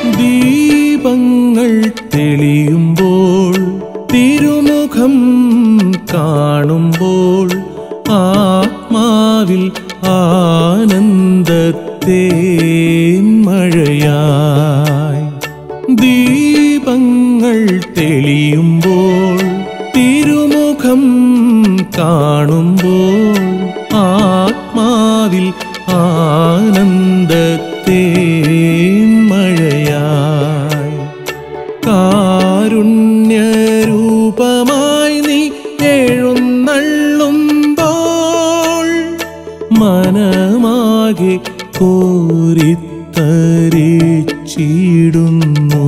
ദീപങ്ങൾ തെളിയുമ്പോൾ തിരുമുഖം കാണുമ്പോൾ ആത്മാവിൽ ആനന്ദത്തെ മഴയായി ദീപങ്ങൾ തെളിയുമ്പോൾ തിരുമുഖം കാണുമ്പോൾ ആത്മാവിൽ ആനന്ദത്തെ മഴയായി കാരുണ്യരൂപമായി നീ എഴുന്നള്ളുമ്പോൾ മനമാകെ കോരിത്തരിച്ചിടുന്നു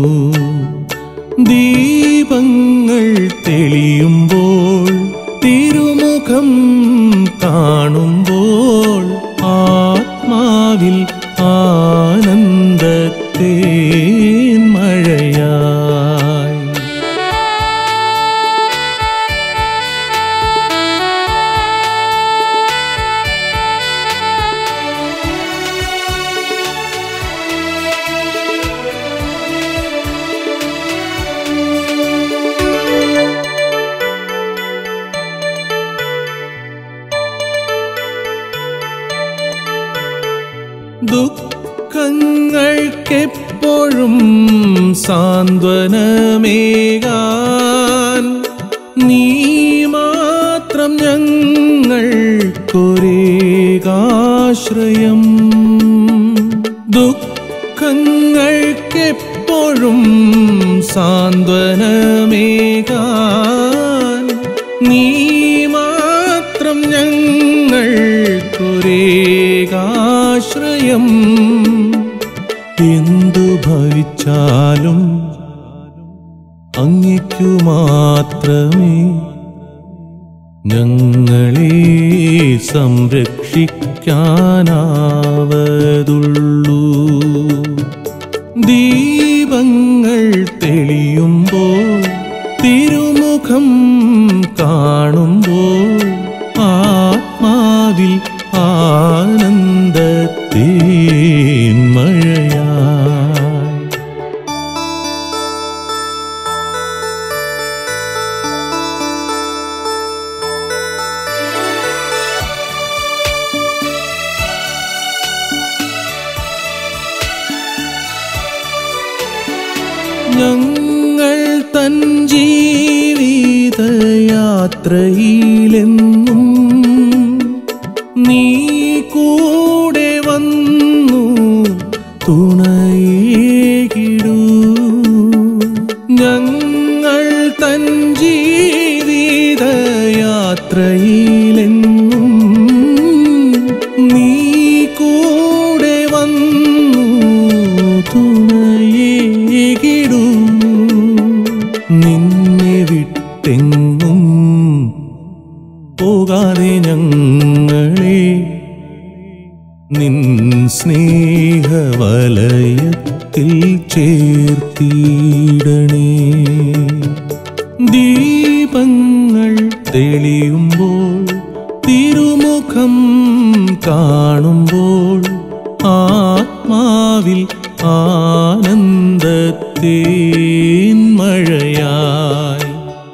ദീപങ്ങൾ തെളിയുമ്പോൾ തിരുമുഖം കാണുമ്പോൾ ആത്മാവിൽ ആനന്ദത്തെ മഴയായി ദുഃഖങ്ങൾക്കെപ്പോഴും സാന്ത്വനമേകാൻ നീ മാത്രം ഞങ്ങൾക്കൊരേകാശ്രയം ദുഃഖങ്ങൾക്കെപ്പോഴും സാന്ത്വനമേകാൻ നീ മാത്രം ഞങ്ങൾക്കൊരേകാശ്രയം എന്തു ഭവിച്ചാലും അങ്ങയ്ക്കു മാത്രമേ ഞങ്ങളെ സംരക്ഷിക്കാനാവതുള്ളൂ ദീപങ്ങൾ തെളിയുമ്പോൾ തിരുമുഖം കാണുമ്പോൾ ആത്മാവിൽ ആനന്ദത്തെ മഴയായി ഞങ്ങൾ തൻ ജീവിതയാത്രയിലെന്നും നീ കൂടെ വന്നു തുണയേകിടൂ ഞങ്ങൾ തൻ ജീവിതയാത്രയിലെന്നും നീ കൂടെ വന്നു തുണയേകിടൂ നിന്നെ വിട്ടെങ്ങും പോകാതെ ഞങ്ങളെ നിൻ സ്നേഹവലയത്തിൽ ചേർത്തിടണേ ദീപങ്ങൾ തെളിയുമ്പോൾ തിരുമുഖം കാണുമ്പോൾ ആത്മാവിൽ ആനന്ദത്തെ മഴയായി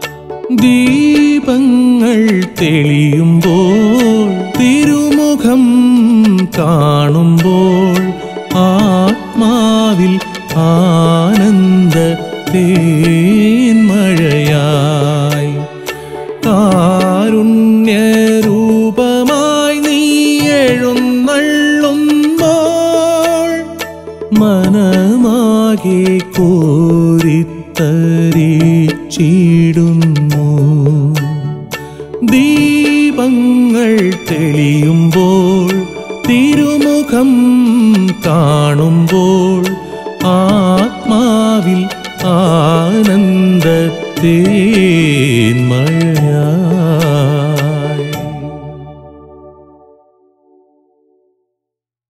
ദീപങ്ങൾ തെളിയുമ്പോൾ തിരുമുഖം കാണുമ്പോൾ ആത്മാവിൽ ആനന്ദത്തെ മഴയായി കാരുണ്യരൂപമായി നീ എഴുന്നള്ളുമ്പോൾ മനമാകെ കോരിത്തരിച്ചിടുന്നു ദീപങ്ങൾ തെളിയുമ്പോൾ തിരുമുഖം കാണുമ്പോൾ